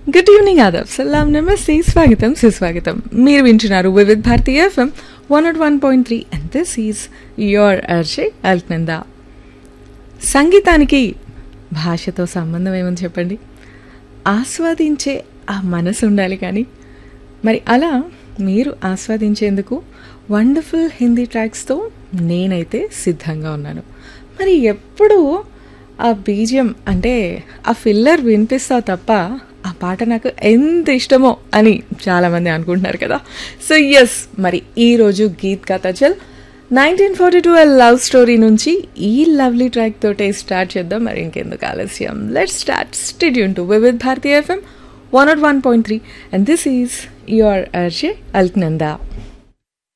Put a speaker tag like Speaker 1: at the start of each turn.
Speaker 1: good evening ఆదాబ్ సలాం నమస్తే స్వాగతం సుస్వాగతం మీరు వింటున్నారు Vividh Bharati FM one naught one point three and this is your RJ Alaknanda సంగీతానికి భాషతో సంబంధం ఏమని చెప్పండి ఆస్వాదించే ఆ మనసు ఉండాలి కానీ మరి అలా మీరు ఆస్వాదించేందుకు వండర్ఫుల్ హిందీ ట్రాక్స్తో నేనైతే సిద్ధంగా ఉన్నాను మరి ఎప్పుడు ఆ బీజియం అంటే ఆ ఫిల్లర్ వినిపిస్తావు తప్ప ఆ పాట నాకు ఎంత ఇష్టమో అని చాలామంది అనుకుంటున్నారు కదా సో ఎస్ మరి ఈరోజు గీత్ కథ చల్ nineteen forty two love story నుంచి ఈ లవ్లీ ట్రాక్ తోటే స్టార్ట్ చేద్దాం మరి ఇంకెందుకు ఆలస్యం let start stay tuned to Vividh Bharati FM one naught one point three and this is your RJ Alaknanda